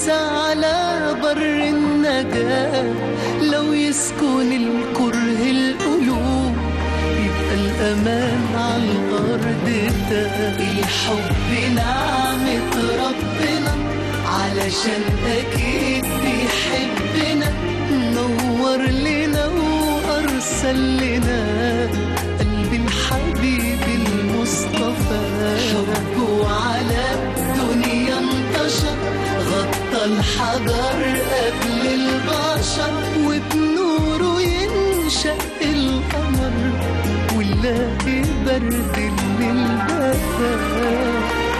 ننسى على بر النجاة لو يسكن الكره القلوب يبقى الأمان على الأرض ده الحب نعمة ربنا علشان أكيد بيحبنا نور لنا وأرسل لنا قلب الحبيب المصطفى حبه على الدنيا انتشر غطى الحجر قبل البشر وبنوره ينشأ القمر ونلاقي برد الليل بدا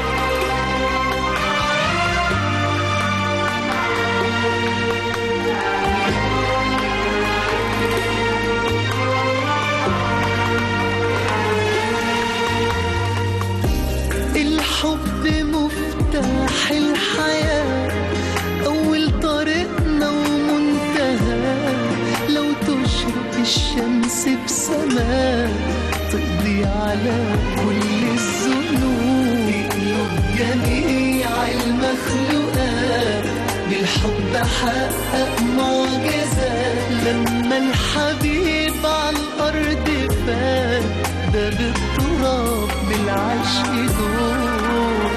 الحب مفتاح الحياة أول طريقنا ومنتهى لو تشرق الشمس بسماء تقضي على كل الذنوب يقلب جميع المخلوقات بالحب حقق معجزات لما الحبيب على الأرض فات ده بالتراب بالعشق دور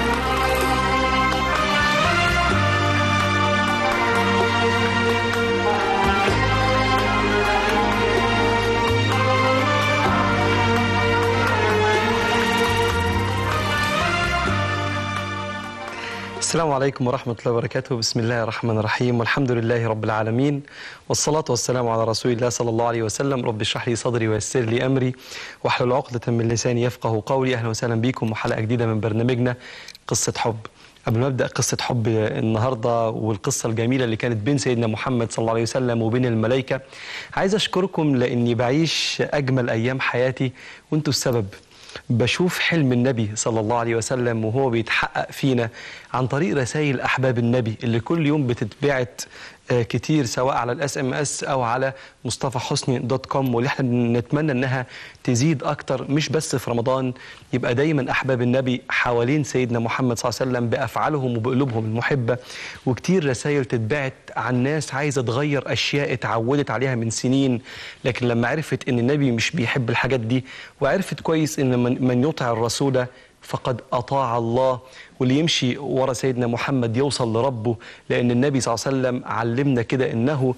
السلام عليكم ورحمة الله وبركاته بسم الله الرحمن الرحيم والحمد لله رب العالمين والصلاة والسلام على رسول الله صلى الله عليه وسلم رب اشرح لي صدري ويسر لي أمري واحلل عقدة من لساني يفقه قولي أهلا وسهلا بكم وحلقة جديدة من برنامجنا قصة حب قبل ما ابدا قصه حب النهارده والقصه الجميله اللي كانت بين سيدنا محمد صلى الله عليه وسلم وبين الملائكه عايز اشكركم لاني بعيش اجمل ايام حياتي وانتوا السبب بشوف حلم النبي صلى الله عليه وسلم وهو بيتحقق فينا عن طريق رسائل احباب النبي اللي كل يوم بتتبعت آه، كتير سواء على الاس ام اس او على مصطفى حسني دوت كوم واللي احنا نتمنى انها تزيد اكتر مش بس في رمضان يبقى دايما احباب النبي حوالين سيدنا محمد صلى الله عليه وسلم بافعالهم وبقلوبهم المحبه وكتير رسائل تتبعت عن ناس عايزه تغير اشياء اتعودت عليها من سنين لكن لما عرفت ان النبي مش بيحب الحاجات دي وعرفت كويس ان من, من يطع الرسول فقد أطاع الله واللي يمشي ورا سيدنا محمد يوصل لربه لأن النبي صلى الله عليه وسلم علمنا كده إنه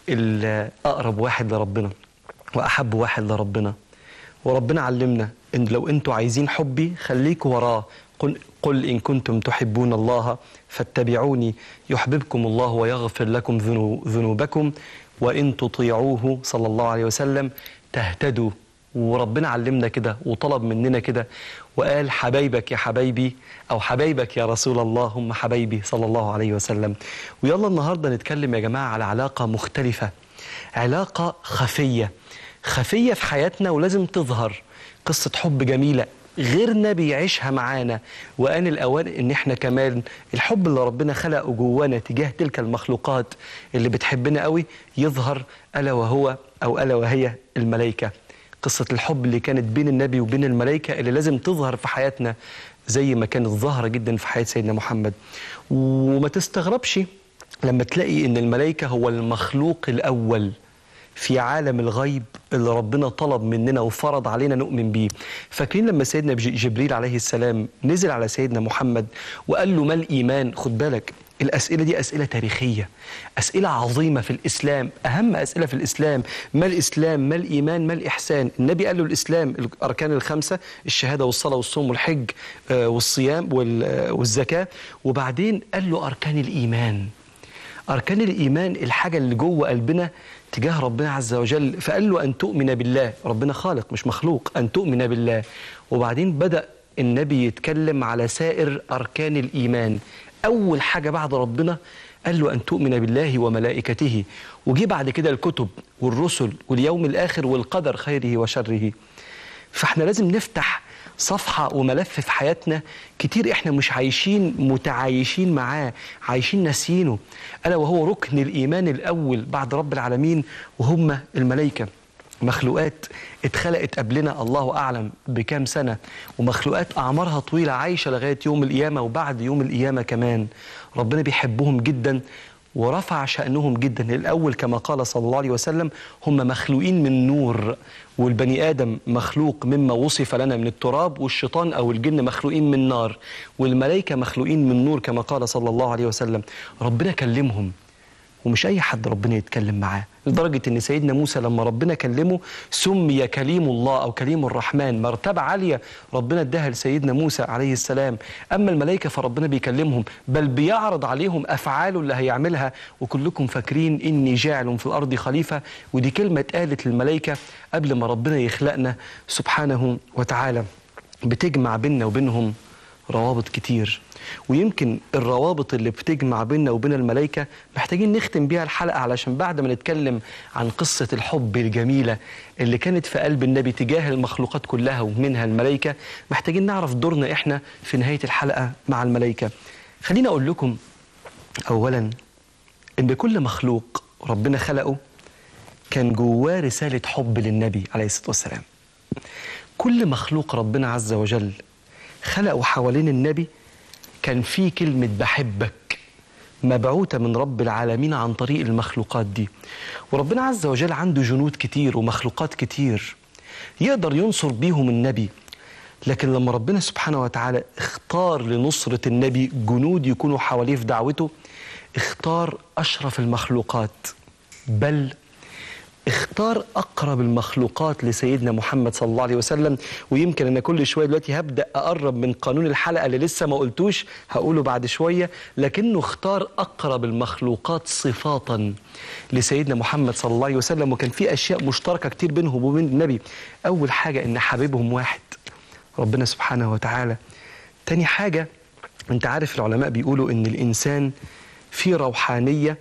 الأقرب واحد لربنا وأحب واحد لربنا وربنا علمنا إن لو أنتوا عايزين حبي خليكوا وراه قل, قل إن كنتم تحبون الله فاتبعوني يحببكم الله ويغفر لكم ذنو- ذنوبكم وإن تطيعوه صلى الله عليه وسلم تهتدوا وربنا علمنا كده وطلب مننا كده وقال حبايبك يا حبايبي او حبايبك يا رسول الله هم حبايبي صلى الله عليه وسلم ويلا النهارده نتكلم يا جماعه على علاقه مختلفه علاقه خفيه خفيه في حياتنا ولازم تظهر قصه حب جميله غيرنا بيعيشها معانا وآن الأوان إن إحنا كمان الحب اللي ربنا خلقه جوانا تجاه تلك المخلوقات اللي بتحبنا قوي يظهر ألا وهو أو ألا وهي الملائكة قصة الحب اللي كانت بين النبي وبين الملائكة اللي لازم تظهر في حياتنا زي ما كانت ظاهرة جدا في حياة سيدنا محمد وما تستغربش لما تلاقي ان الملائكة هو المخلوق الأول في عالم الغيب اللي ربنا طلب مننا وفرض علينا نؤمن بيه فاكرين لما سيدنا بج- جبريل عليه السلام نزل على سيدنا محمد وقال له ما الإيمان خد بالك الأسئلة دي أسئلة تاريخية أسئلة عظيمة في الإسلام أهم أسئلة في الإسلام ما الإسلام ما الإيمان ما الإحسان النبي قال له الإسلام الأركان الخمسة الشهادة والصلاة والصوم والحج آه، والصيام وال- آه، والزكاة وبعدين قال له أركان الإيمان أركان الإيمان الحاجة اللي جوه قلبنا تجاه ربنا عز وجل فقال له أن تؤمن بالله ربنا خالق مش مخلوق أن تؤمن بالله وبعدين بدأ النبي يتكلم على سائر أركان الإيمان أول حاجة بعد ربنا قال له أن تؤمن بالله وملائكته وجي بعد كده الكتب والرسل واليوم الآخر والقدر خيره وشره فاحنا لازم نفتح صفحة وملف في حياتنا كتير احنا مش عايشين متعايشين معاه عايشين ناسيينه ألا وهو ركن الإيمان الأول بعد رب العالمين وهم الملائكة مخلوقات اتخلقت قبلنا الله أعلم بكام سنة ومخلوقات أعمارها طويلة عايشة لغاية يوم القيامة وبعد يوم القيامة كمان ربنا بيحبهم جدا ورفع شأنهم جدا الأول كما قال صلى الله عليه وسلم هم مخلوقين من نور والبني آدم مخلوق مما وصف لنا من التراب والشيطان أو الجن مخلوقين من نار والملائكة مخلوقين من نور كما قال صلى الله عليه وسلم ربنا كلمهم ومش اي حد ربنا يتكلم معاه لدرجه ان سيدنا موسى لما ربنا كلمه سمي كليم الله او كليم الرحمن مرتبه عاليه ربنا اداها لسيدنا موسى عليه السلام اما الملائكه فربنا بيكلمهم بل بيعرض عليهم افعاله اللي هيعملها وكلكم فاكرين اني جاعل في الارض خليفه ودي كلمه اتقالت للملائكه قبل ما ربنا يخلقنا سبحانه وتعالى بتجمع بيننا وبينهم روابط كتير ويمكن الروابط اللي بتجمع بيننا وبين الملائكة محتاجين نختم بيها الحلقة علشان بعد ما نتكلم عن قصة الحب الجميلة اللي كانت في قلب النبي تجاه المخلوقات كلها ومنها الملائكة محتاجين نعرف دورنا احنا في نهاية الحلقة مع الملائكة خليني أقول لكم أولا إن كل مخلوق ربنا خلقه كان جواه رسالة حب للنبي عليه الصلاة والسلام كل مخلوق ربنا عز وجل خلقوا حوالين النبي كان في كلمة بحبك مبعوثة من رب العالمين عن طريق المخلوقات دي وربنا عز وجل عنده جنود كتير ومخلوقات كتير يقدر ينصر بيهم النبي لكن لما ربنا سبحانه وتعالى اختار لنصرة النبي جنود يكونوا حواليه في دعوته اختار أشرف المخلوقات بل اختار اقرب المخلوقات لسيدنا محمد صلى الله عليه وسلم ويمكن انا كل شويه دلوقتي هبدا اقرب من قانون الحلقه اللي لسه ما قلتوش هقوله بعد شويه لكنه اختار اقرب المخلوقات صفاتا لسيدنا محمد صلى الله عليه وسلم وكان في اشياء مشتركه كتير بينهم وبين النبي اول حاجه ان حبيبهم واحد ربنا سبحانه وتعالى تاني حاجه انت عارف العلماء بيقولوا ان الانسان فيه روحانيه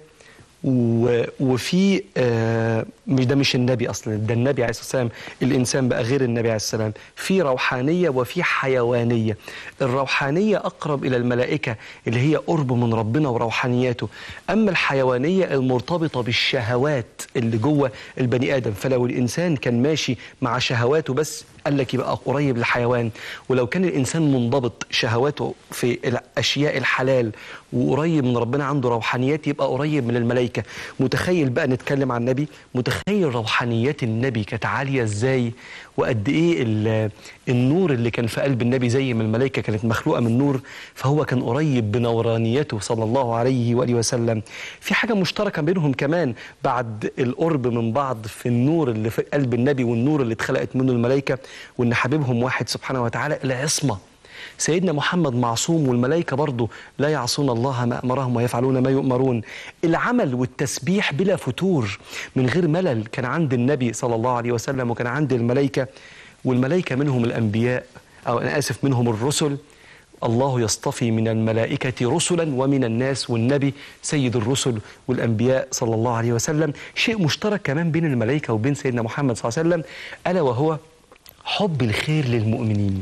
و- وفي آه، مش ده مش النبي اصلا ده النبي عليه الصلاه والسلام الانسان بقى غير النبي عليه السلام في روحانيه وفي حيوانيه الروحانيه اقرب الى الملائكه اللي هي قرب من ربنا وروحانياته اما الحيوانيه المرتبطه بالشهوات اللي جوه البني ادم فلو الانسان كان ماشي مع شهواته بس قال لك يبقى قريب للحيوان ولو كان الانسان منضبط شهواته في الاشياء الحلال وقريب من ربنا عنده روحانيات يبقى قريب من الملائكه متخيل بقى نتكلم عن النبي متخيل روحانيات النبي كانت عاليه ازاي وقد ايه ال- النور اللي كان في قلب النبي زي ما الملائكه كانت مخلوقه من نور فهو كان قريب بنورانيته صلى الله عليه واله وسلم في حاجه مشتركه بينهم كمان بعد القرب من بعض في النور اللي في قلب النبي والنور اللي اتخلقت منه الملائكه وان حبيبهم واحد سبحانه وتعالى العصمه سيدنا محمد معصوم والملائكة برضه لا يعصون الله ما أمرهم ويفعلون ما يؤمرون العمل والتسبيح بلا فتور من غير ملل كان عند النبي صلى الله عليه وسلم وكان عند الملائكة والملائكة منهم الأنبياء أو أنا آسف منهم الرسل الله يصطفي من الملائكة رسلا ومن الناس والنبي سيد الرسل والأنبياء صلى الله عليه وسلم شيء مشترك كمان بين الملائكة وبين سيدنا محمد صلى الله عليه وسلم ألا وهو حب الخير للمؤمنين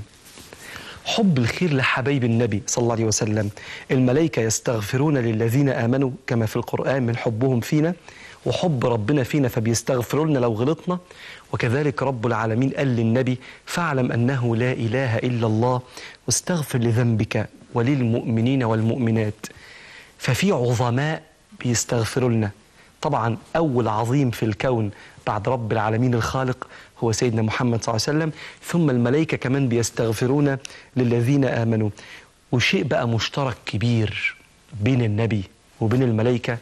حب الخير لحبايب النبي صلى الله عليه وسلم الملائكة يستغفرون للذين آمنوا كما في القرآن من حبهم فينا وحب ربنا فينا فبيستغفروا لنا لو غلطنا وكذلك رب العالمين قال للنبي فاعلم أنه لا إله إلا الله واستغفر لذنبك وللمؤمنين والمؤمنات ففي عظماء بيستغفروا لنا طبعا أول عظيم في الكون بعد رب العالمين الخالق هو سيدنا محمد صلى الله عليه وسلم ثم الملائكة كمان بيستغفرون للذين آمنوا وشيء بقى مشترك كبير بين النبي وبين الملائكة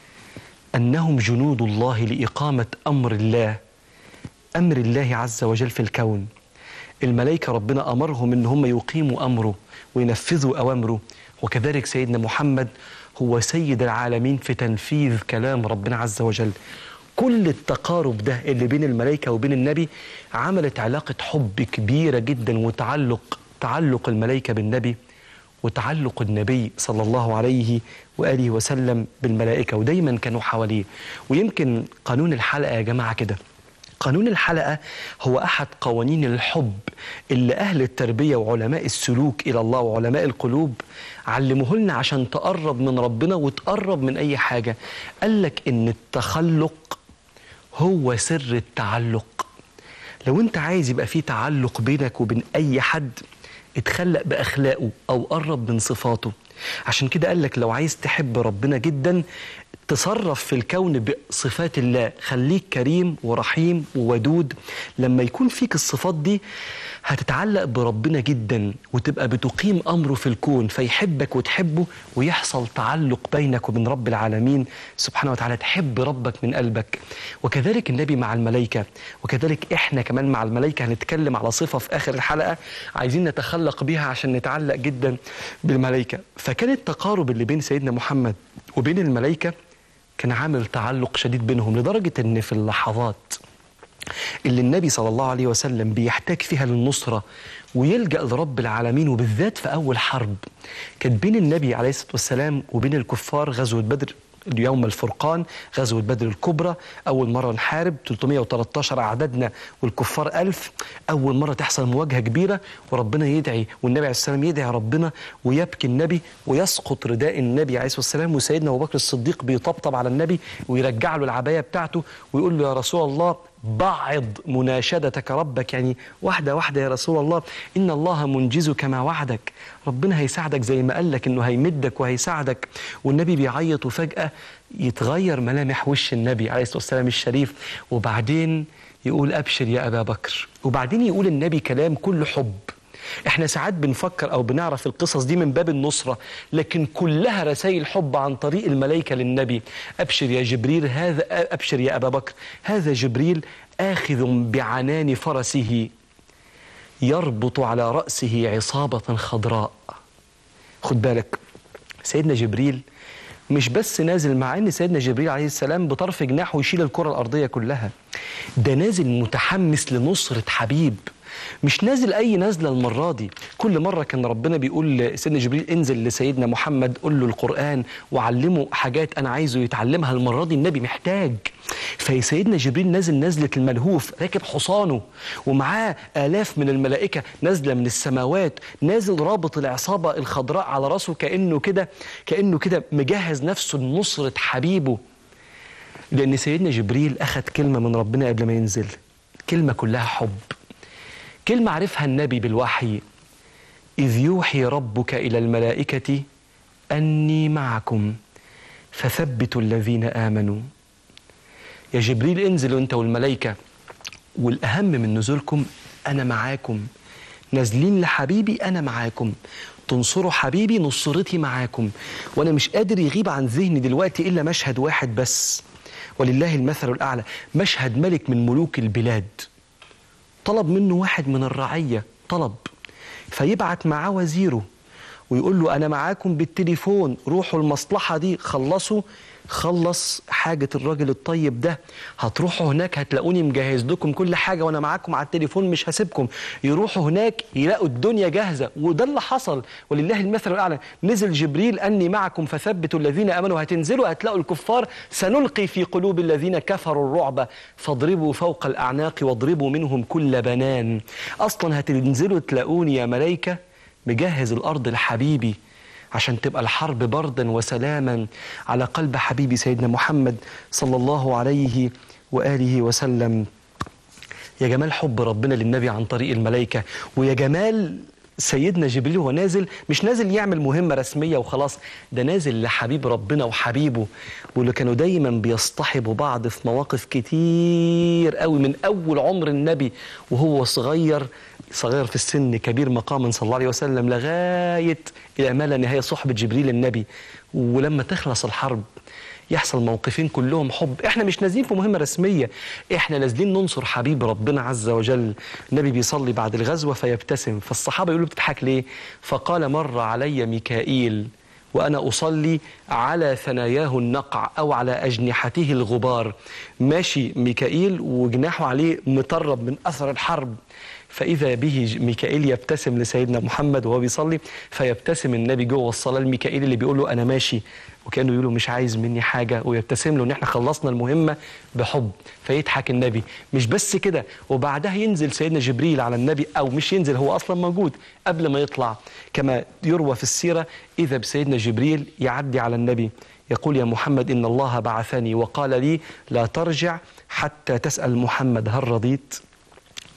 أنهم جنود الله لإقامة أمر الله أمر الله عز وجل في الكون الملائكة ربنا أمرهم أن هم يقيموا أمره وينفذوا أوامره وكذلك سيدنا محمد هو سيد العالمين في تنفيذ كلام ربنا عز وجل كل التقارب ده اللي بين الملائكة وبين النبي عملت علاقة حب كبيرة جدا وتعلق تعلق الملائكة بالنبي وتعلق النبي صلى الله عليه وآله وسلم بالملائكة ودايما كانوا حواليه ويمكن قانون الحلقة يا جماعة كده قانون الحلقة هو أحد قوانين الحب اللي أهل التربية وعلماء السلوك إلى الله وعلماء القلوب علموه لنا عشان تقرب من ربنا وتقرب من أي حاجة قال لك إن التخلق هو سر التعلق لو انت عايز يبقى في تعلق بينك وبين اي حد اتخلق باخلاقه او قرب من صفاته عشان كده قال لك لو عايز تحب ربنا جدا تصرف في الكون بصفات الله خليك كريم ورحيم وودود لما يكون فيك الصفات دي هتتعلق بربنا جدا وتبقى بتقيم امره في الكون فيحبك وتحبه ويحصل تعلق بينك وبين رب العالمين سبحانه وتعالى تحب ربك من قلبك وكذلك النبي مع الملائكه وكذلك احنا كمان مع الملائكه هنتكلم على صفه في اخر الحلقه عايزين نتخلق بيها عشان نتعلق جدا بالملائكه فكان التقارب اللي بين سيدنا محمد وبين الملائكه كان عامل تعلق شديد بينهم لدرجه ان في اللحظات اللي النبي صلى الله عليه وسلم بيحتاج فيها للنصرة ويلجأ لرب العالمين وبالذات في أول حرب كانت بين النبي عليه الصلاة والسلام وبين الكفار غزوة بدر يوم الفرقان غزوة بدر الكبرى أول مرة نحارب 313 أعدادنا والكفار ألف أول مرة تحصل مواجهة كبيرة وربنا يدعي والنبي عليه الصلاة والسلام يدعي ربنا ويبكي النبي ويسقط رداء النبي عليه الصلاة والسلام وسيدنا أبو بكر الصديق بيطبطب على النبي ويرجع له العباية بتاعته ويقول له يا رسول الله بعض مناشدتك ربك يعني واحدة واحدة يا رسول الله إن الله منجزك ما وعدك ربنا هيساعدك زي ما قال لك إنه هيمدك وهيساعدك والنبي بيعيط وفجأة يتغير ملامح وش النبي عليه الصلاة والسلام الشريف وبعدين يقول أبشر يا أبا بكر وبعدين يقول النبي كلام كله حب احنا ساعات بنفكر او بنعرف القصص دي من باب النصرة لكن كلها رسائل حب عن طريق الملائكة للنبي ابشر يا جبريل هذا ابشر يا ابا بكر هذا جبريل آخذ بعنان فرسه يربط على رأسه عصابة خضراء خد بالك سيدنا جبريل مش بس نازل مع ان سيدنا جبريل عليه السلام بطرف جناحه يشيل الكرة الأرضية كلها ده نازل متحمس لنصرة حبيب مش نازل اي نازله المره دي كل مره كان ربنا بيقول لسيدنا جبريل انزل لسيدنا محمد قول له القران وعلمه حاجات انا عايزه يتعلمها المره دي النبي محتاج فسيدنا جبريل نازل نزله الملهوف راكب حصانه ومعاه الاف من الملائكه نازله من السماوات نازل رابط العصابه الخضراء على راسه كانه كده كانه كده مجهز نفسه لنصره حبيبه لان سيدنا جبريل اخذ كلمه من ربنا قبل ما ينزل كلمه كلها حب كلمة عرفها النبي بالوحي إذ يوحي ربك إلى الملائكة أني معكم فثبتوا الذين آمنوا يا جبريل انزلوا أنت والملائكة والأهم من نزولكم أنا معاكم نازلين لحبيبي أنا معاكم تنصروا حبيبي نصرتي معاكم وأنا مش قادر يغيب عن ذهني دلوقتي إلا مشهد واحد بس ولله المثل الأعلى مشهد ملك من ملوك البلاد طلب منه واحد من الرعية طلب فيبعت معاه وزيره ويقول له أنا معاكم بالتليفون روحوا المصلحة دي خلصوا خلص حاجة الراجل الطيب ده هتروحوا هناك هتلاقوني مجهز لكم كل حاجة وأنا معاكم على التليفون مش هسيبكم يروحوا هناك يلاقوا الدنيا جاهزة وده اللي حصل ولله المثل الأعلى نزل جبريل أني معكم فثبتوا الذين آمنوا هتنزلوا هتلاقوا الكفار سنلقي في قلوب الذين كفروا الرعب فاضربوا فوق الأعناق واضربوا منهم كل بنان أصلا هتنزلوا تلاقوني يا ملايكة مجهز الأرض لحبيبي عشان تبقى الحرب بردا وسلاما على قلب حبيبي سيدنا محمد صلى الله عليه وآله وسلم يا جمال حب ربنا للنبي عن طريق الملائكة ويا جمال سيدنا جبريل وهو نازل مش نازل يعمل مهمة رسمية وخلاص ده نازل لحبيب ربنا وحبيبه واللي كانوا دايما بيصطحبوا بعض في مواقف كتير قوي من أول عمر النبي وهو صغير صغير في السن كبير مقاما صلى الله عليه وسلم لغاية إلى ما لا نهاية صحبة جبريل النبي ولما تخلص الحرب يحصل موقفين كلهم حب احنا مش نازلين في مهمة رسمية احنا نازلين ننصر حبيب ربنا عز وجل النبي بيصلي بعد الغزوة فيبتسم فالصحابة يقولوا بتضحك ليه فقال مر علي ميكائيل وأنا أصلي على ثناياه النقع أو على أجنحته الغبار ماشي ميكائيل وجناحه عليه مطرب من أثر الحرب فإذا به ميكائيل يبتسم لسيدنا محمد وهو بيصلي فيبتسم النبي جوه الصلاة الميكائيل اللي بيقول له أنا ماشي وكانه يقول له مش عايز مني حاجة ويبتسم له إن إحنا خلصنا المهمة بحب فيضحك النبي مش بس كده وبعدها ينزل سيدنا جبريل على النبي أو مش ينزل هو أصلا موجود قبل ما يطلع كما يروى في السيرة إذا بسيدنا جبريل يعدي على النبي يقول يا محمد إن الله بعثني وقال لي لا ترجع حتى تسأل محمد هل رضيت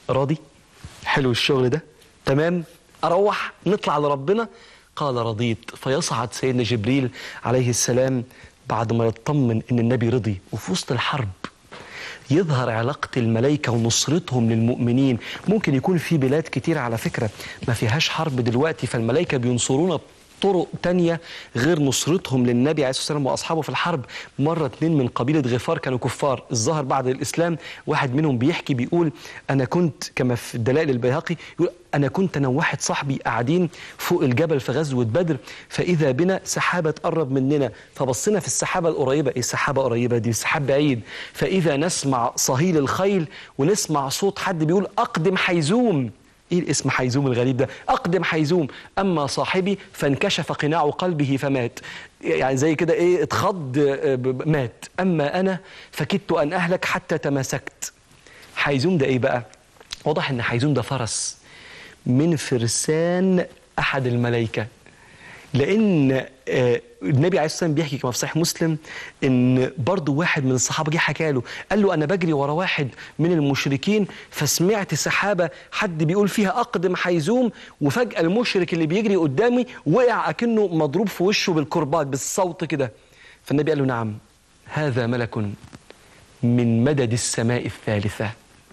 راضي حلو الشغل ده تمام اروح نطلع لربنا قال رضيت فيصعد سيدنا جبريل عليه السلام بعد ما يطمن ان النبي رضي وفي وسط الحرب يظهر علاقة الملائكة ونصرتهم للمؤمنين ممكن يكون في بلاد كتير على فكرة ما فيهاش حرب دلوقتي فالملائكة بينصرونا طرق تانية غير نصرتهم للنبي عليه الصلاة والسلام وأصحابه في الحرب مرة اتنين من قبيلة غفار كانوا كفار الظاهر بعد الإسلام واحد منهم بيحكي بيقول أنا كنت كما في الدلائل البيهقي يقول أنا كنت أنا وواحد صاحبي قاعدين فوق الجبل في غزوة بدر فإذا بنا سحابة تقرب مننا فبصينا في السحابة القريبة إيه السحابة قريبة دي سحاب بعيد فإذا نسمع صهيل الخيل ونسمع صوت حد بيقول أقدم حيزوم ايه الاسم حيزوم الغريب ده اقدم حيزوم اما صاحبي فانكشف قناع قلبه فمات يعني زي كده ايه اتخض آه، ب- ب- مات اما انا فكدت ان اهلك حتى تماسكت حيزوم ده ايه بقى واضح ان حيزوم ده فرس من فرسان احد الملائكه لان آه، النبي عليه الصلاه والسلام بيحكي كما في صحيح مسلم ان برضه واحد من الصحابه جه حكى له قال له انا بجري ورا واحد من المشركين فسمعت سحابه حد بيقول فيها اقدم حيزوم وفجاه المشرك اللي بيجري قدامي وقع اكنه مضروب في وشه بالكرباج بالصوت كده فالنبي قال له نعم هذا ملك من مدد السماء الثالثه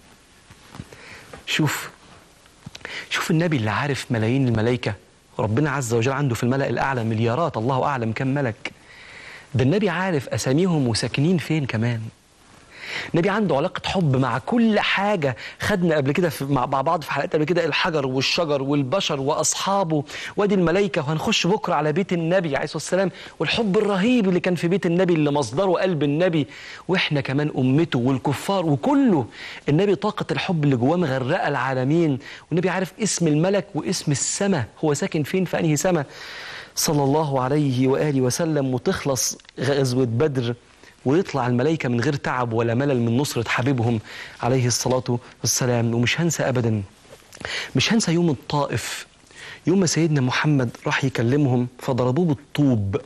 شوف شوف النبي اللي عارف ملايين الملائكة ربنا عز وجل عنده في الملأ الأعلى مليارات الله أعلم كم ملك ده النبي عارف أساميهم وساكنين فين كمان النبي عنده علاقة حب مع كل حاجة خدنا قبل كده في- مع مع بعض في حلقات قبل كده الحجر والشجر والبشر وأصحابه وادي الملائكة وهنخش بكرة على بيت النبي عليه الصلاة والسلام والحب الرهيب اللي كان في بيت النبي اللي مصدره قلب النبي وإحنا كمان أمته والكفار وكله النبي طاقة الحب اللي جواه مغرقة العالمين والنبي عارف اسم الملك واسم السماء هو ساكن فين في أنهي سماء صلى الله عليه وآله وسلم وتخلص غزوة بدر ويطلع الملائكة من غير تعب ولا ملل من نصرة حبيبهم عليه الصلاة والسلام ومش هنسى أبدا مش هنسى يوم الطائف يوم ما سيدنا محمد راح يكلمهم فضربوه بالطوب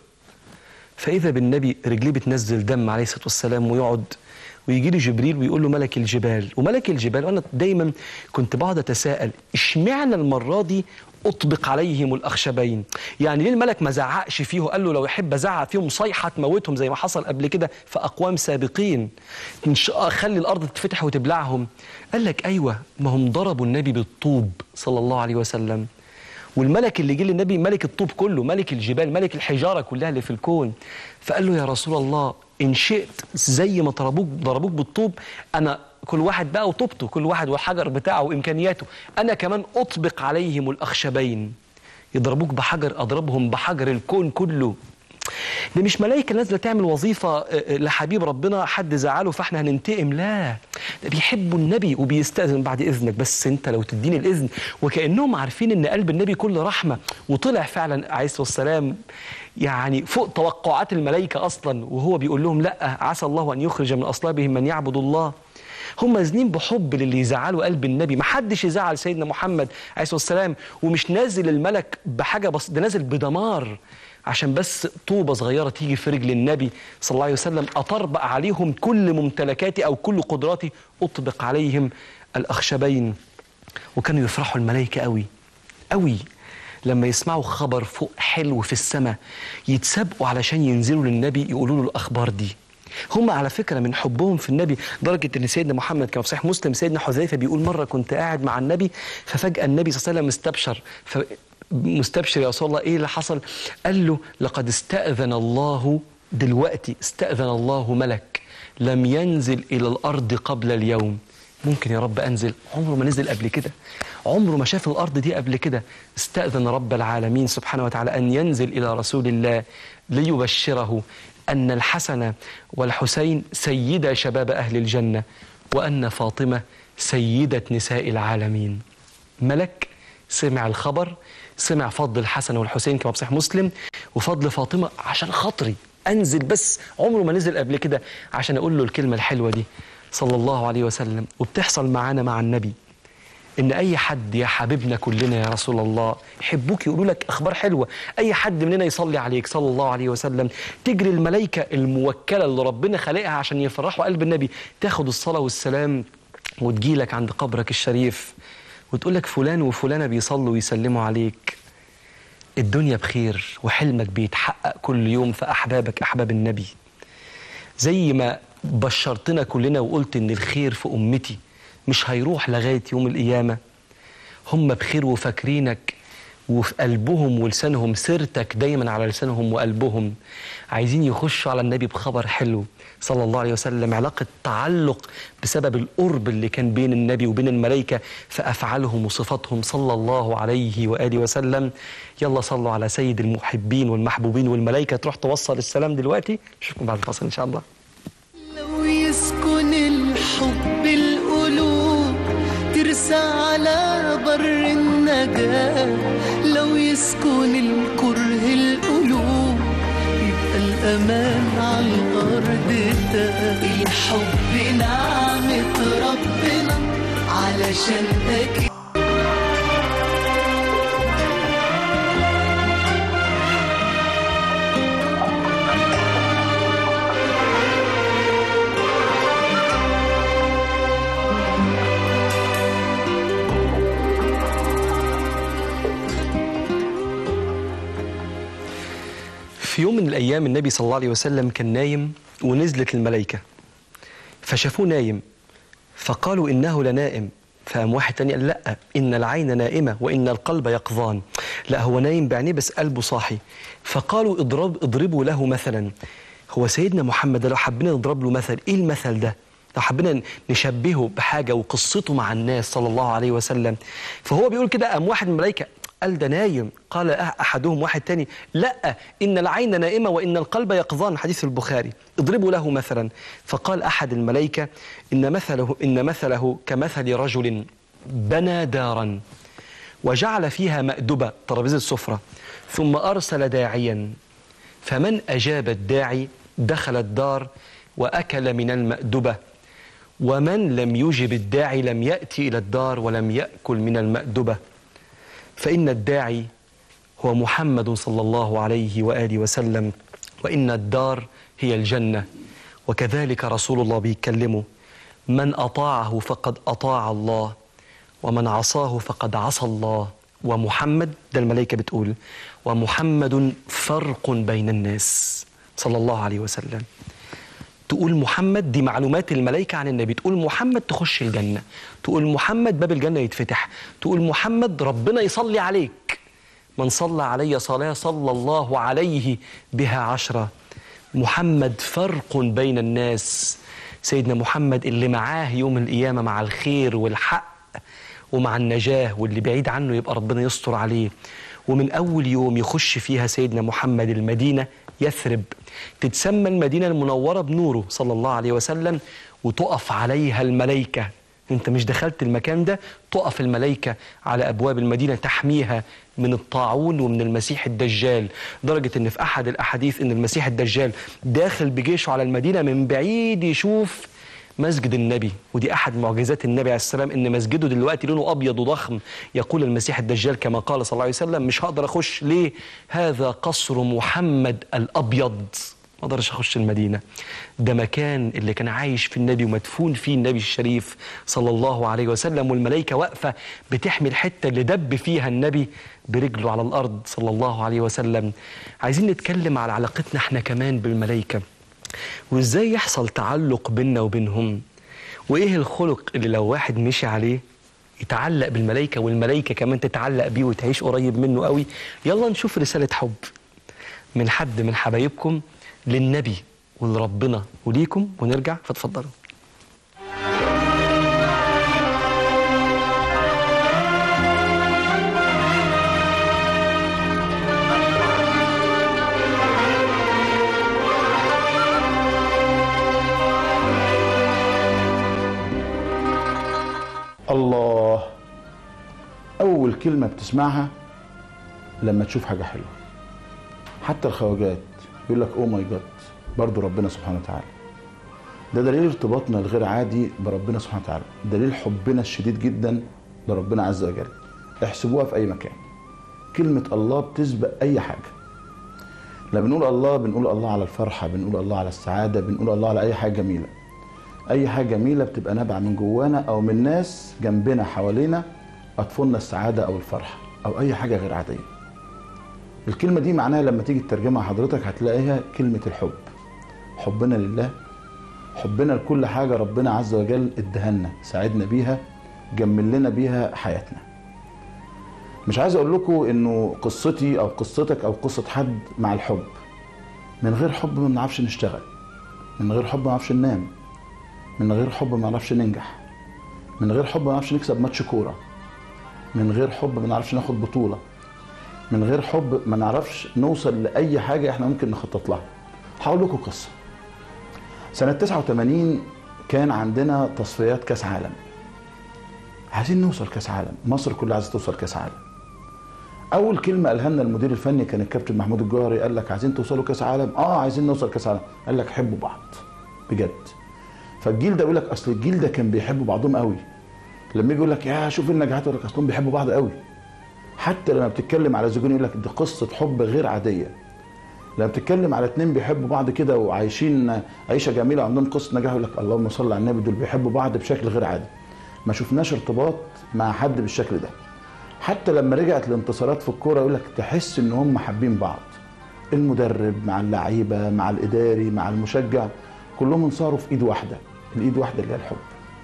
فإذا بالنبي رجليه بتنزل دم عليه الصلاة والسلام ويقعد ويجي لي جبريل ويقول له ملك الجبال وملك الجبال وأنا دايما كنت بقعد أتساءل إشمعنى المرة دي أطبق عليهم الأخشبين يعني ليه الملك ما زعقش فيه قال له لو يحب أزعق فيهم صيحة تموتهم زي ما حصل قبل كده في أقوام سابقين إن شاء خلي الأرض تتفتح وتبلعهم قال لك أيوة ما هم ضربوا النبي بالطوب صلى الله عليه وسلم والملك اللي جه للنبي ملك الطوب كله ملك الجبال ملك الحجارة كلها اللي في الكون فقال له يا رسول الله إن شئت زي ما ضربوك ضربوك بالطوب أنا كل واحد بقى وطوبته كل واحد والحجر بتاعه وإمكانياته أنا كمان أطبق عليهم الأخشبين يضربوك بحجر أضربهم بحجر الكون كله ده مش ملائكة نازلة تعمل وظيفة آه، آه، لحبيب ربنا حد زعله فاحنا هننتقم لا ده بيحبوا النبي وبيستأذن بعد إذنك بس أنت لو تديني الإذن وكأنهم عارفين إن قلب النبي كله رحمة وطلع فعلا عليه الصلاة والسلام يعني فوق توقعات الملائكة أصلا وهو بيقول لهم لا عسى الله أن يخرج من أصلابهم من يعبد الله هم مازنين بحب للي يزعلوا قلب النبي ما حدش يزعل سيدنا محمد عليه الصلاه والسلام ومش نازل الملك بحاجه بس ده نازل بدمار عشان بس طوبه صغيره تيجي في رجل النبي صلى الله عليه وسلم اطربق عليهم كل ممتلكاتي او كل قدراتي اطبق عليهم الاخشبين وكانوا يفرحوا الملائكه قوي قوي لما يسمعوا خبر فوق حلو في السماء يتسابقوا علشان ينزلوا للنبي يقولوا له الاخبار دي هم على فكره من حبهم في النبي لدرجه ان سيدنا محمد كان في صحيح مسلم سيدنا حذيفه بيقول مره كنت قاعد مع النبي ففجاه النبي صلى الله عليه وسلم استبشر ف مستبشر يا رسول الله ايه اللي حصل؟ قال له لقد استاذن الله دلوقتي استاذن الله ملك لم ينزل الى الارض قبل اليوم ممكن يا رب انزل عمره ما نزل قبل كده عمره ما شاف الارض دي قبل كده استاذن رب العالمين سبحانه وتعالى ان ينزل الى رسول الله ليبشره ان الحسن والحسين سيدا شباب اهل الجنه وان فاطمه سيده نساء العالمين ملك سمع الخبر سمع فضل الحسن والحسين كما في صحيح مسلم وفضل فاطمه عشان خاطري انزل بس عمره ما نزل قبل كده عشان اقول له الكلمه الحلوه دي صلى الله عليه وسلم وبتحصل معانا مع النبي ان اي حد يا حبيبنا كلنا يا رسول الله يحبوك يقولوا لك اخبار حلوه اي حد مننا يصلي عليك صلى الله عليه وسلم تجري الملائكه الموكله اللي ربنا خلقها عشان يفرحوا قلب النبي تاخد الصلاه والسلام وتجيلك عند قبرك الشريف وتقول لك فلان وفلانة بيصلوا ويسلموا عليك الدنيا بخير وحلمك بيتحقق كل يوم في أحبابك أحباب النبي زي ما بشرتنا كلنا وقلت إن الخير في أمتي مش هيروح لغاية يوم القيامة هم بخير وفاكرينك وفي قلبهم ولسانهم سيرتك دايما على لسانهم وقلبهم عايزين يخشوا على النبي بخبر حلو صلى الله عليه وسلم علاقة تعلق بسبب القرب اللي كان بين النبي وبين الملائكة في أفعالهم وصفاتهم صلى الله عليه وآله وسلم يلا صلوا على سيد المحبين والمحبوبين والملائكة تروح توصل السلام دلوقتي نشوفكم بعد الفاصل إن شاء الله لو يسكن الحب القلوب ترسى على بر النجاة لو يسكن الكره القلوب يبقى الأمان على الأرض ده الحب نعمة ربنا علشان أكيد في يوم من الأيام النبي صلى الله عليه وسلم كان نايم ونزلت الملائكة فشافوه نايم فقالوا إنه لنائم فقام واحد تاني قال لا إن العين نائمة وإن القلب يقظان لا هو نايم بعينيه بس قلبه صاحي فقالوا اضرب اضربوا له مثلا هو سيدنا محمد لو حبينا نضرب له مثل إيه المثل ده لو حبينا نشبهه بحاجة وقصته مع الناس صلى الله عليه وسلم فهو بيقول كده قام واحد من الملائكة قال ده نايم قال أح- أحدهم واحد تاني لا إن العين نائمة وإن القلب يقظان حديث البخاري اضربوا له مثلا فقال أحد الملائكة إن مثله إن مثله كمثل رجل بنى دارا وجعل فيها مأدبة ترابيزة سفرة ثم أرسل داعيا فمن أجاب الداعي دخل الدار وأكل من المأدبة ومن لم يجب الداعي لم يأتي إلى الدار ولم يأكل من المأدبة فإن الداعي هو محمد صلى الله عليه وآله وسلم وإن الدار هي الجنة وكذلك رسول الله بيكلمه من أطاعه فقد أطاع الله ومن عصاه فقد عصى الله ومحمد ده الملائكة بتقول ومحمد فرق بين الناس صلى الله عليه وسلم تقول محمد دي معلومات الملائكة عن النبي تقول محمد تخش الجنة تقول محمد باب الجنة يتفتح تقول محمد ربنا يصلي عليك من صلى علي صلاة صلى الله عليه بها عشرة محمد فرق بين الناس سيدنا محمد اللي معاه يوم القيامة مع الخير والحق ومع النجاة واللي بعيد عنه يبقى ربنا يستر عليه ومن أول يوم يخش فيها سيدنا محمد المدينة يثرب تتسمى المدينة المنورة بنوره صلى الله عليه وسلم وتقف عليها الملائكة انت مش دخلت المكان ده تقف الملائكة على أبواب المدينة تحميها من الطاعون ومن المسيح الدجال درجة ان في أحد الأحاديث ان المسيح الدجال داخل بجيشه على المدينة من بعيد يشوف مسجد النبي ودي احد معجزات النبي عليه السلام ان مسجده دلوقتي لونه ابيض وضخم يقول المسيح الدجال كما قال صلى الله عليه وسلم مش هقدر اخش ليه هذا قصر محمد الابيض ما اقدرش اخش المدينه ده مكان اللي كان عايش في النبي ومدفون فيه النبي الشريف صلى الله عليه وسلم والملائكه واقفه بتحمي الحته اللي دب فيها النبي برجله على الارض صلى الله عليه وسلم عايزين نتكلم على علاقتنا احنا كمان بالملائكه وازاي يحصل تعلق بيننا وبينهم وايه الخلق اللي لو واحد مشي عليه يتعلق بالملائكه والملائكه كمان تتعلق بيه وتعيش قريب منه قوي يلا نشوف رساله حب من حد من حبايبكم للنبي ولربنا وليكم ونرجع فتفضلوا الله أول كلمة بتسمعها لما تشوف حاجة حلوة حتى الخواجات يقول لك أوه ماي جاد برضه ربنا سبحانه وتعالى ده دليل ارتباطنا الغير عادي بربنا سبحانه وتعالى دليل حبنا الشديد جدا لربنا عز وجل احسبوها في أي مكان كلمة الله بتسبق أي حاجة لما بنقول الله بنقول الله على الفرحة بنقول الله على السعادة بنقول الله على أي حاجة جميلة اي حاجه جميله بتبقى نابعه من جوانا او من ناس جنبنا حوالينا اطفلنا السعاده او الفرحه او اي حاجه غير عاديه الكلمه دي معناها لما تيجي تترجمها حضرتك هتلاقيها كلمه الحب حبنا لله حبنا لكل حاجه ربنا عز وجل ادهنا ساعدنا بيها جمل لنا بيها حياتنا مش عايز اقول لكم انه قصتي او قصتك او قصه حد مع الحب من غير حب ما بنعرفش نشتغل من غير حب ما نعرفش ننام من غير حب ما نعرفش ننجح من غير حب ما نعرفش نكسب ماتش كوره من غير حب ما نعرفش ناخد بطوله من غير حب ما نعرفش نوصل لاي حاجه احنا ممكن نخطط لها هقول لكم قصه سنه 89 كان عندنا تصفيات كاس عالم عايزين نوصل كاس عالم مصر كلها عايزه توصل كاس عالم اول كلمه قالها لنا المدير الفني كان الكابتن محمود الجوهري قال لك عايزين توصلوا كاس عالم اه عايزين نوصل كاس عالم قال لك حبوا بعض بجد فالجيل ده يقول لك اصل الجيل ده كان بيحبوا بعضهم قوي لما يجي يقول لك يا شوف النجاحات يقول لك اصلهم بيحبوا بعض قوي حتى لما بتتكلم على زوجين يقول لك دي قصه حب غير عاديه لما بتتكلم على اتنين بيحبوا بعض كده وعايشين عيشه جميله وعندهم قصه نجاح يقول لك اللهم صل على النبي دول بيحبوا بعض بشكل غير عادي ما شفناش ارتباط مع حد بالشكل ده حتى لما رجعت الانتصارات في الكوره يقول لك تحس ان هم حابين بعض المدرب مع اللعيبه مع الاداري مع المشجع كلهم انصاروا في ايد واحده الايد واحده اللي هي الحب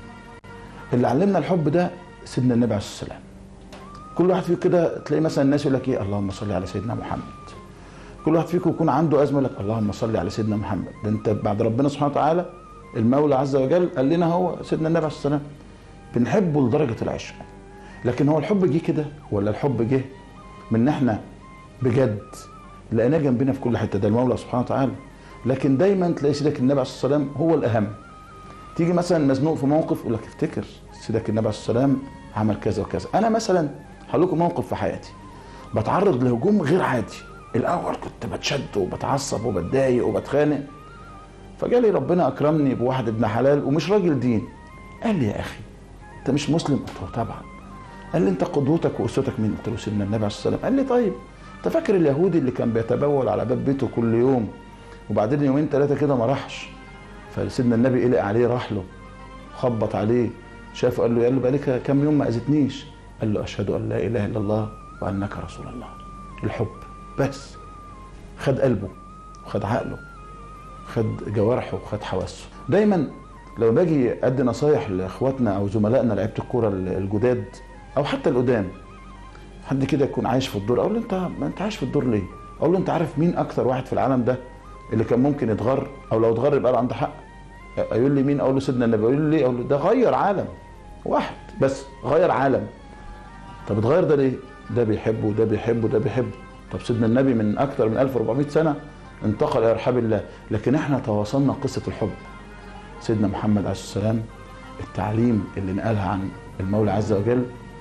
اللي علمنا الحب ده سيدنا النبي عليه الصلاه والسلام كل واحد فيكم كده تلاقي مثلا الناس يقول لك ايه اللهم صل على سيدنا محمد كل واحد فيكم يكون عنده ازمه يقول لك اللهم صل على سيدنا محمد ده انت بعد ربنا سبحانه وتعالى المولى عز وجل قال لنا هو سيدنا النبي عليه الصلاه والسلام بنحبه لدرجه العشق لكن هو الحب جه كده ولا الحب جه من ان احنا بجد لقيناه جنبنا في كل حته ده المولى سبحانه وتعالى لكن دايما تلاقي سيدك النبي عليه الصلاه والسلام هو الاهم تيجي مثلا مزنوق في موقف يقول لك افتكر سيدك النبي عليه الصلاه والسلام عمل كذا وكذا انا مثلا هقول لكم موقف في حياتي بتعرض لهجوم غير عادي الاول كنت بتشد وبتعصب وبتضايق وبتخانق فجالي ربنا اكرمني بواحد ابن حلال ومش راجل دين قال لي يا اخي انت مش مسلم قلت له طبعا قال لي انت قدوتك واسوتك مين قلت له سيدنا النبي عليه الصلاه والسلام قال لي طيب انت فاكر اليهودي اللي كان بيتبول على باب بيته كل يوم وبعدين يومين ثلاثه كده ما راحش فسيدنا النبي قلق عليه راح له خبط عليه شافه قال له قال له بقالك كام يوم ما اذيتنيش قال له اشهد ان لا اله الا الله وانك رسول الله الحب بس خد قلبه وخد عقله خد جوارحه وخد حواسه دايما لو باجي ادي نصايح لاخواتنا او زملائنا لعيبه الكوره الجداد او حتى القدام حد كده يكون عايش في الدور اقول له انت ما انت عايش في الدور ليه؟ اقول له انت عارف مين اكثر واحد في العالم ده اللي كان ممكن يتغر او لو اتغر يبقى له عنده حق يقول لي مين اقول له سيدنا النبي يقول لي ليه اقول له ده غير عالم واحد بس غير عالم طب اتغير ده ليه؟ ده بيحبه وده بيحبه وده بيحبه طب سيدنا النبي من اكثر من 1400 سنه انتقل الى رحاب الله لكن احنا تواصلنا قصه الحب سيدنا محمد عليه الصلاه والسلام التعليم اللي نقلها عن المولى عز وجل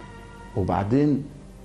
وبعدين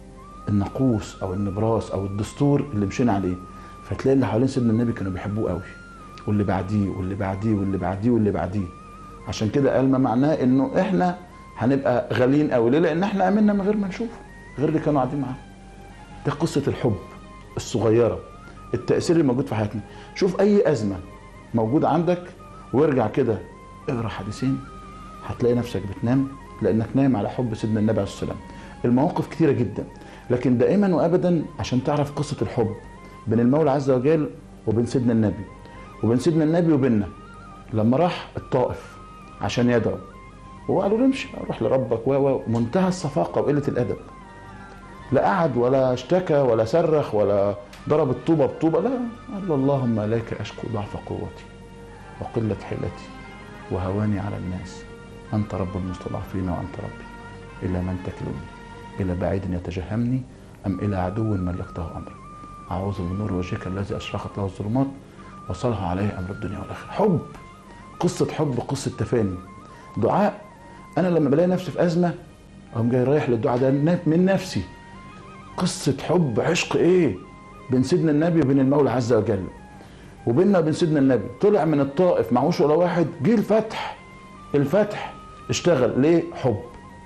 الناقوس او النبراس او الدستور اللي مشينا عليه فتلاقي اللي حوالين سيدنا النبي كانوا بيحبوه قوي واللي بعديه واللي بعديه واللي بعديه واللي بعديه عشان كده قال ما معناه انه احنا هنبقى غاليين قوي ليه؟ لان احنا امنا من غير ما نشوف غير اللي كانوا قاعدين معانا ده قصه الحب الصغيره التاثير اللي موجود في حياتنا شوف اي ازمه موجوده عندك وارجع كده اقرا حديثين هتلاقي نفسك بتنام لانك نايم على حب سيدنا النبي عليه الصلاه والسلام المواقف كتيره جدا لكن دائما وابدا عشان تعرف قصه الحب بين المولى عز وجل وبين سيدنا النبي وبين سيدنا النبي وبيننا لما راح الطائف عشان يدعو وقالوا له امشي روح لربك و منتهى الصفاقه وقله الادب لا قعد ولا اشتكى ولا صرخ ولا ضرب الطوبه بطوبه لا قال له اللهم اليك اشكو ضعف قوتي وقله حيلتي وهواني على الناس انت رب المستضعفين وانت ربي الى من تكلني الى بعيد يتجهمني ام الى عدو ملكته امري اعوذ بنور وجهك الذي اشرقت له الظلمات وصلها عليه امر الدنيا والاخره حب قصه حب قصه تفاني دعاء انا لما بلاقي نفسي في ازمه اقوم جاي رايح للدعاء ده من نفسي قصه حب عشق ايه بين سيدنا النبي وبين المولى عز وجل وبيننا وبين سيدنا النبي طلع من الطائف معهوش ولا واحد جه الفتح الفتح اشتغل ليه حب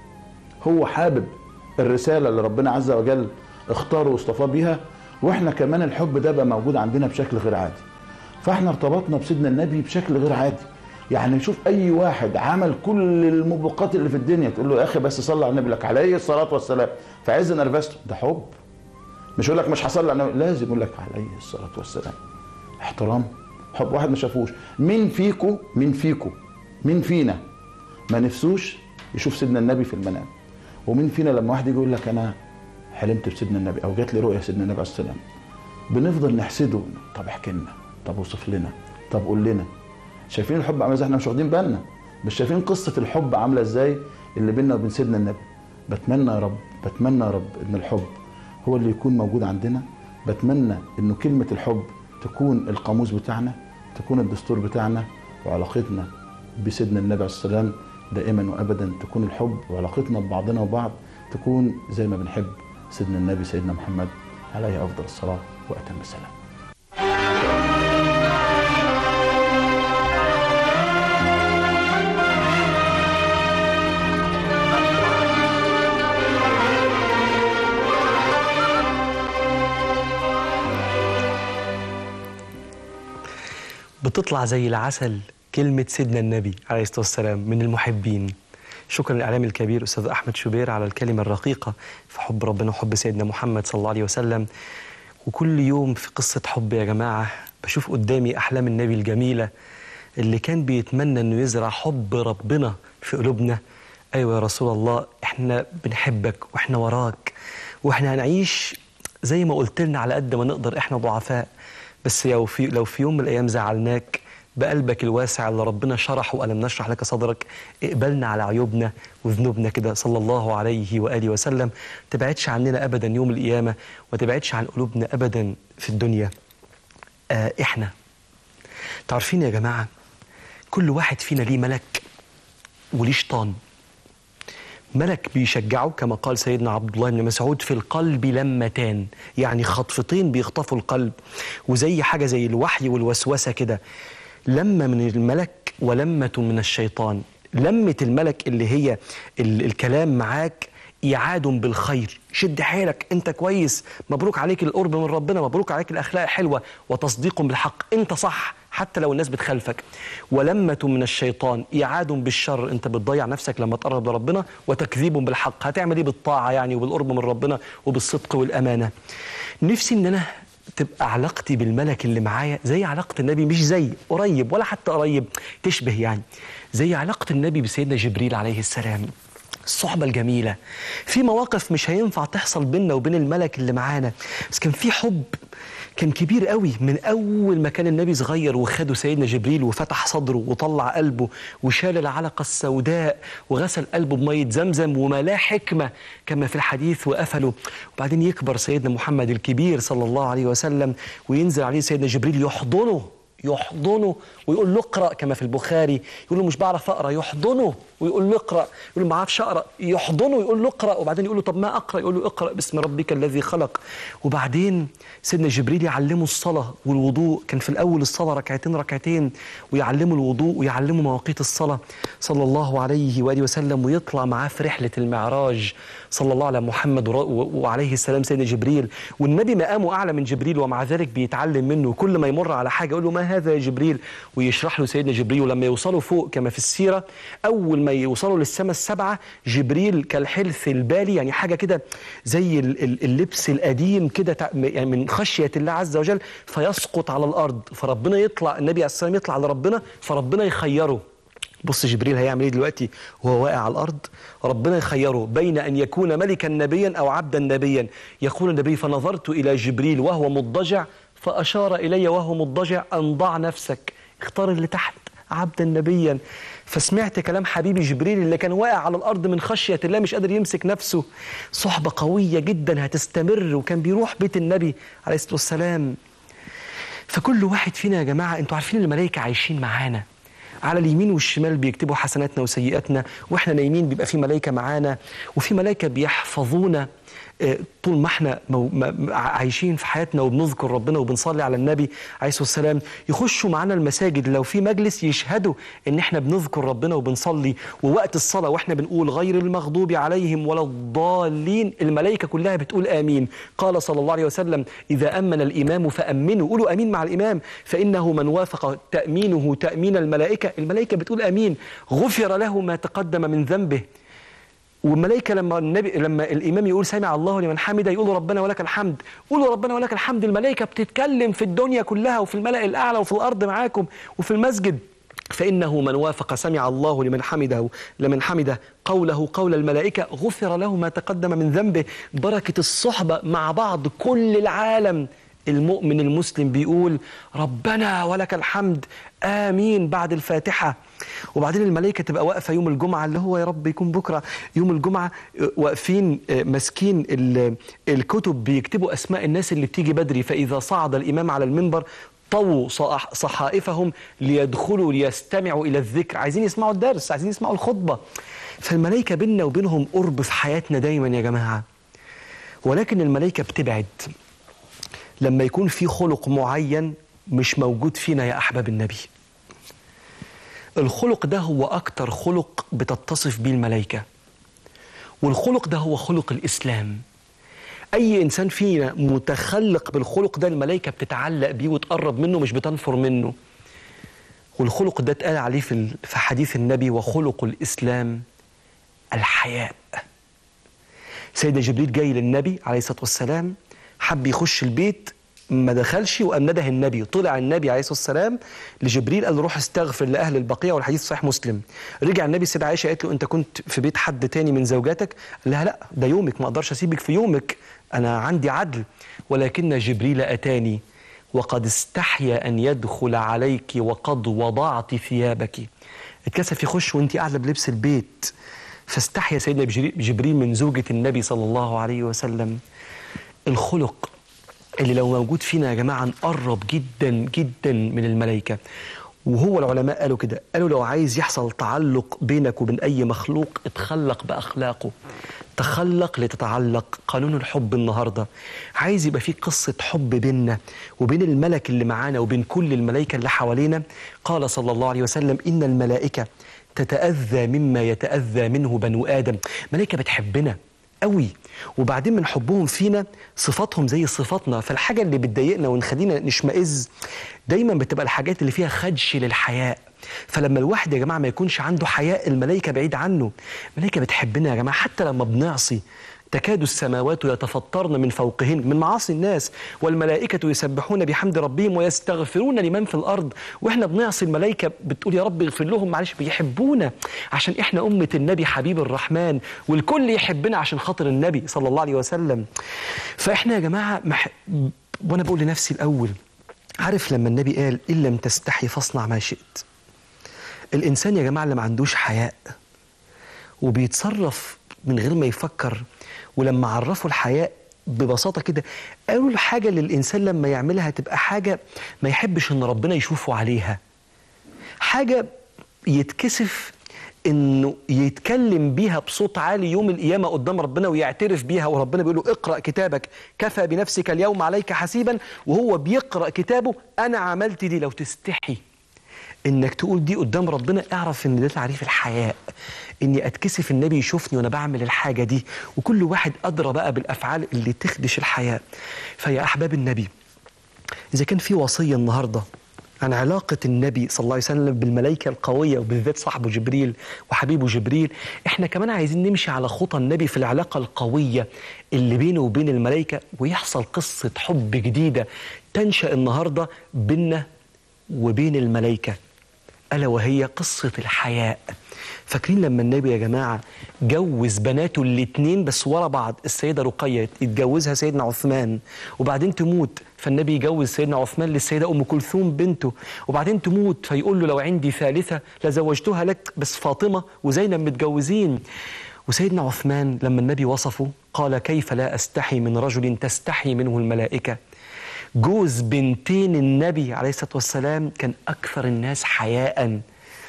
هو حابب الرساله اللي ربنا عز وجل اختاره واصطفاه بيها واحنا كمان الحب ده بقى موجود عندنا بشكل غير عادي فاحنا ارتبطنا بسيدنا النبي بشكل غير عادي يعني شوف اي واحد عمل كل الموبقات اللي في الدنيا تقول له يا اخي بس صلى على النبي لك عليه الصلاه والسلام في عز نرفزته ده حب مش يقول لك مش هصلي على النبي لازم يقول لك عليه الصلاه والسلام احترام حب واحد ما شافوش مين فيكو مين فيكو مين فينا ما نفسوش يشوف سيدنا النبي في المنام ومين فينا لما واحد يجي يقول لك انا حلمت بسيدنا النبي او جات لي رؤيا سيدنا النبي عليه السلام بنفضل نحسده طب احكي لنا طب اوصف لنا طب قول لنا شايفين الحب عامل ازاي احنا مش واخدين بالنا مش شايفين قصه الحب عامله ازاي اللي بيننا وبين سيدنا النبي بتمنى يا رب بتمنى يا رب ان الحب هو اللي يكون موجود عندنا بتمنى انه كلمه الحب تكون القاموس بتاعنا تكون الدستور بتاعنا وعلاقتنا بسيدنا النبي عليه السلام دائما وابدا تكون الحب وعلاقتنا ببعضنا وبعض تكون زي ما بنحب سيدنا النبي سيدنا محمد عليه افضل الصلاه واتم السلام بتطلع زي العسل كلمة سيدنا النبي عليه الصلاة والسلام من المحبين شكرا للإعلام الكبير أستاذ أحمد شوبير على الكلمة الرقيقة في حب ربنا وحب سيدنا محمد صلى الله عليه وسلم وكل يوم في قصة حب يا جماعة بشوف قدامي أحلام النبي الجميلة اللي كان بيتمنى أنه يزرع حب ربنا في قلوبنا أيوة يا رسول الله إحنا بنحبك وإحنا وراك وإحنا هنعيش زي ما قلت لنا على قد ما نقدر إحنا ضعفاء بس لو في لو في يوم من الايام زعلناك بقلبك الواسع اللي ربنا شرحه والم نشرح لك صدرك اقبلنا على عيوبنا وذنوبنا كده صلى الله عليه واله وسلم تبعدش عننا ابدا يوم القيامه وتبعدش عن قلوبنا ابدا في الدنيا آه احنا تعرفين يا جماعه كل واحد فينا ليه ملك وليه شيطان ملك بيشجعه كما قال سيدنا عبد الله بن مسعود في القلب لمتان يعني خطفتين بيخطفوا القلب وزي حاجة زي الوحي والوسوسة كده لمة من الملك ولمة من الشيطان لمة الملك اللي هي ال الكلام معاك إيعاد بالخير شد حيلك أنت كويس مبروك عليك القرب من ربنا مبروك عليك الأخلاق حلوة وتصديق بالحق أنت صح حتى لو الناس بتخالفك ولمة من الشيطان إيعاد بالشر أنت بتضيع نفسك لما تقرب لربنا وتكذيب بالحق هتعمل إيه بالطاعة يعني وبالقرب من ربنا وبالصدق والأمانة نفسي إن أنا تبقى علاقتي بالملك اللي معايا زي علاقة النبي مش زي قريب ولا حتى قريب تشبه يعني زي علاقة النبي بسيدنا جبريل عليه السلام الصحبة الجميلة في مواقف مش هينفع تحصل بيننا وبين الملك اللي معانا بس كان في حب كان كبير قوي من اول ما كان النبي صغير وخده سيدنا جبريل وفتح صدره وطلع قلبه وشال العلقه السوداء وغسل قلبه بميه زمزم وملاه حكمه كما في الحديث وقفله وبعدين يكبر سيدنا محمد الكبير صلى الله عليه وسلم وينزل عليه سيدنا جبريل يحضنه يحضنه ويقول له اقرا كما في البخاري يقول له مش بعرف اقرا يحضنه ويقول له اقرا يقول له ما اعرفش اقرا يحضنه ويقول له اقرا وبعدين يقول له طب ما اقرا يقول له اقرا باسم ربك الذي خلق وبعدين سيدنا جبريل يعلمه الصلاه والوضوء كان في الاول الصلاه ركعتين ركعتين ويعلمه الوضوء ويعلمه مواقيت الصلاه صلى الله عليه واله وسلم ويطلع معاه في رحله المعراج صلى الله على محمد وعليه السلام سيدنا جبريل والنبي مقامه اعلى من جبريل ومع ذلك بيتعلم منه كل ما يمر على حاجه يقول له ما هذا يا جبريل ويشرح له سيدنا جبريل ولما يوصلوا فوق كما في السيره اول ما يوصلوا للسماء السبعه جبريل كالحلث البالي يعني حاجه كده زي اللبس القديم كده يعني من خشيه الله عز وجل فيسقط على الارض فربنا يطلع النبي عليه السلام يطلع لربنا فربنا يخيره بص جبريل هيعمل ايه دلوقتي وهو واقع على الارض ربنا يخيره بين ان يكون ملكا نبيا او عبدا نبيا يقول النبي فنظرت الى جبريل وهو مضجع فاشار الي وهو مضجع ان ضع نفسك اختار اللي تحت عبدا نبيا فسمعت كلام حبيبي جبريل اللي كان واقع على الارض من خشيه الله مش قادر يمسك نفسه صحبه قويه جدا هتستمر وكان بيروح بيت النبي عليه الصلاه والسلام فكل واحد فينا يا جماعه انتوا عارفين الملائكه عايشين معانا على اليمين والشمال بيكتبوا حسناتنا وسيئاتنا واحنا نايمين بيبقى في ملائكه معانا وفي ملائكه بيحفظونا آه، طول ما احنا مو- ما- ما- عايشين في حياتنا وبنذكر ربنا وبنصلي على النبي عليه الصلاه والسلام يخشوا معانا المساجد لو في مجلس يشهدوا ان احنا بنذكر ربنا وبنصلي ووقت الصلاه واحنا بنقول غير المغضوب عليهم ولا الضالين الملائكه كلها بتقول امين قال صلى الله عليه وسلم اذا امن الامام فامنوا قولوا امين مع الامام فانه من وافق تامينه تامين الملائكه الملائكه بتقول امين غفر له ما تقدم من ذنبه والملائكه لما النبي لما الامام يقول سمع الله لمن حمده يقولوا ربنا ولك الحمد قولوا ربنا ولك الحمد الملائكه بتتكلم في الدنيا كلها وفي الملأ الاعلى وفي الارض معاكم وفي المسجد فإنه من وافق سمع الله لمن حمده لمن حمده قوله قول الملائكة غفر له ما تقدم من ذنبه بركة الصحبة مع بعض كل العالم المؤمن المسلم بيقول ربنا ولك الحمد آمين بعد الفاتحة وبعدين الملائكة تبقى واقفة يوم الجمعة اللي هو يا رب يكون بكرة يوم الجمعة آه، واقفين آه، ماسكين ال- الكتب بيكتبوا أسماء الناس اللي بتيجي بدري فإذا صعد الإمام على المنبر طووا صح- صحائفهم ليدخلوا ليستمعوا إلى الذكر عايزين يسمعوا الدرس عايزين يسمعوا الخطبة فالملائكة بيننا وبينهم قرب في حياتنا دايما يا جماعة ولكن الملائكة بتبعد لما يكون في خلق معين مش موجود فينا يا أحباب النبي الخلق ده هو أكتر خلق بتتصف بيه الملائكة والخلق ده هو خلق الإسلام أي إنسان فينا متخلق بالخلق ده الملائكة بتتعلق بيه وتقرب منه مش بتنفر منه والخلق ده اتقال عليه في ال- في حديث النبي وخلق الإسلام الحياء سيدنا جبريل جاي للنبي عليه الصلاة والسلام حب يخش البيت ما دخلش وقام نده النبي طلع النبي عليه الصلاة والسلام لجبريل قال له روح استغفر لأهل البقية والحديث صحيح مسلم رجع النبي السيدة عائشة قالت له أنت كنت في بيت حد تاني من زوجاتك قال لها لا ده يومك ما أقدرش أسيبك في يومك أنا عندي عدل ولكن جبريل أتاني وقد استحيا أن يدخل عليك وقد وضعت ثيابك اتكسف يخش وانت قاعدة بلبس البيت فاستحيا سيدنا بجري- جبريل من زوجة النبي صلى الله عليه وسلم الخلق اللي لو موجود فينا يا جماعة نقرب جدا جدا من الملائكة وهو العلماء قالوا كده قالوا لو عايز يحصل تعلق بينك وبين أي مخلوق اتخلق بأخلاقه تخلق لتتعلق قانون الحب النهاردة عايز يبقى في قصة حب بيننا وبين الملك اللي معانا وبين كل الملائكة اللي حوالينا قال صلى الله عليه وسلم إن الملائكة تتأذى مما يتأذى منه بنو آدم ملائكة بتحبنا قوي وبعدين من حبهم فينا صفاتهم زي صفاتنا فالحاجة اللي بتضايقنا ونخلينا نشمئز دايما بتبقى الحاجات اللي فيها خدش للحياء فلما الواحد يا جماعة ما يكونش عنده حياء الملائكة بعيد عنه الملائكة بتحبنا يا جماعة حتى لما بنعصي تكاد السماوات يتفطرن من فوقهن من معاصي الناس والملائكة يسبحون بحمد ربهم ويستغفرون لمن في الأرض وإحنا بنعصي الملائكة بتقول يا رب اغفر لهم معلش بيحبونا عشان إحنا أمة النبي حبيب الرحمن والكل يحبنا عشان خاطر النبي صلى الله عليه وسلم فإحنا يا جماعة مح... وأنا بقول لنفسي الأول عارف لما النبي قال إن لم تستحي فاصنع ما شئت الإنسان يا جماعة اللي ما عندوش حياء وبيتصرف من غير ما يفكر ولما عرفوا الحياء ببساطة كده قالوا الحاجة اللي الإنسان لما يعملها تبقى حاجة ما يحبش إن ربنا يشوفه عليها حاجة يتكسف انه يتكلم بيها بصوت عالي يوم القيامه قدام ربنا ويعترف بيها وربنا بيقول له اقرا كتابك كفى بنفسك اليوم عليك حسيبا وهو بيقرا كتابه انا عملت دي لو تستحي انك تقول دي قدام ربنا اعرف ان ده تعريف الحياء اني اتكسف النبي يشوفني وانا بعمل الحاجه دي وكل واحد ادرى بقى بالافعال اللي تخدش الحياء فيا احباب النبي اذا كان في وصيه النهارده عن علاقة النبي صلى الله عليه وسلم بالملائكة القوية وبالذات صاحبه جبريل وحبيبه جبريل احنا كمان عايزين نمشي على خطى النبي في العلاقة القوية اللي بينه وبين الملائكة ويحصل قصة حب جديدة تنشأ النهاردة بيننا وبين الملائكة ألا وهي قصة الحياء فاكرين لما النبي يا جماعة جوز بناته الاتنين بس ورا بعض السيدة رقية يتجوزها سيدنا عثمان وبعدين تموت فالنبي يجوز سيدنا عثمان للسيدة أم كلثوم بنته وبعدين تموت فيقول له لو عندي ثالثة لزوجتها لك بس فاطمة وزينب متجوزين وسيدنا عثمان لما النبي وصفه قال كيف لا أستحي من رجل تستحي منه الملائكة جوز بنتين النبي عليه الصلاة والسلام كان أكثر الناس حياءً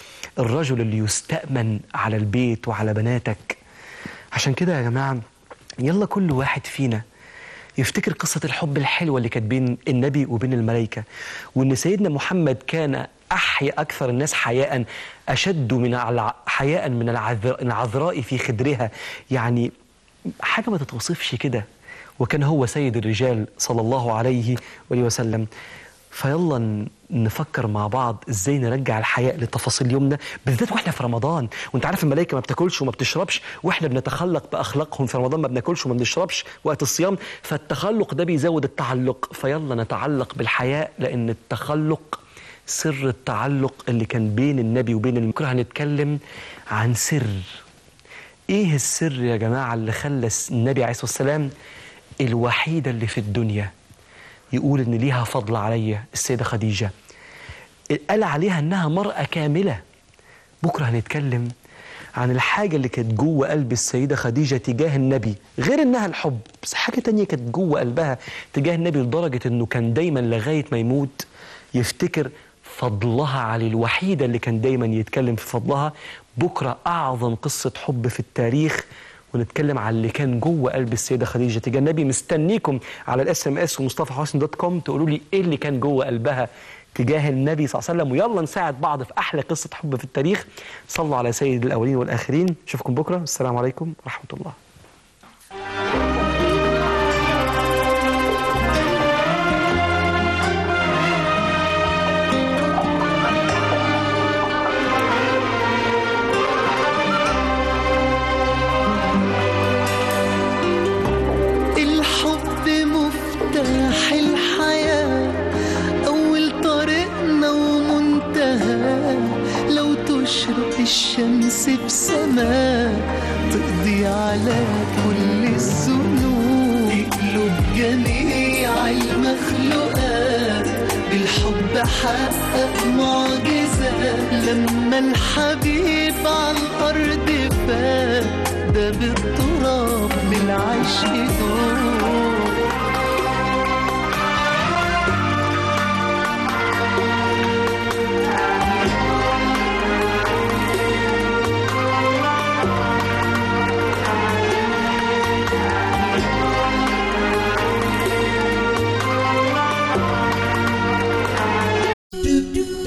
الرجل اللي يستأمن على البيت وعلى بناتك عشان كده يا جماعة يلا كل واحد فينا يفتكر قصة الحب الحلوة اللي كانت بين النبي وبين الملائكة وإن سيدنا محمد كان أحيا أكثر الناس حياء أشد من الع- حياء من العذر- العذراء في خدرها يعني حاجة ما تتوصفش كده وكان هو سيد الرجال صلى الله عليه وآله وسلم فيلا ن- نفكر مع بعض ازاي نرجع الحياء لتفاصيل يومنا بالذات واحنا في رمضان وانت عارف الملائكه ما بتاكلش وما بتشربش واحنا بنتخلق باخلاقهم في رمضان ما بناكلش وما بنشربش وقت الصيام فالتخلق ده بيزود التعلق فيلا نتعلق بالحياء لان التخلق سر التعلق اللي كان بين النبي وبين المكره هنتكلم عن سر ايه السر يا جماعه اللي خلى النبي عليه الصلاه والسلام الوحيده اللي في الدنيا يقول ان ليها فضل عليا السيده خديجه قال عليها انها مراه كامله بكره هنتكلم عن الحاجة اللي كانت جوه قلب السيدة خديجة تجاه النبي غير انها الحب بس حاجة تانية كانت جوه قلبها تجاه النبي لدرجة انه كان دايما لغاية ما يموت يفتكر فضلها عليه الوحيدة اللي كان دايما يتكلم في فضلها بكرة أعظم قصة حب في التاريخ ونتكلم على اللي كان جوه قلب السيده خديجه تجاه النبي مستنيكم على الاس ام اس ومصطفى حسن دوت كوم تقولوا لي ايه اللي كان جوه قلبها تجاه النبي صلى الله عليه وسلم ويلا نساعد بعض في احلى قصه حب في التاريخ صلوا على سيد الاولين والاخرين اشوفكم بكره السلام عليكم ورحمه الله الحب مفتاح الحياة أول طريقنا ومنتهى لو تشرق الشمس بسماء تقضي على كل الذنوب تقلب جميع المخلوقات بالحب حقق معجزة لما الحبيب على الأرض فات ده بالتراب بالعشق دور do do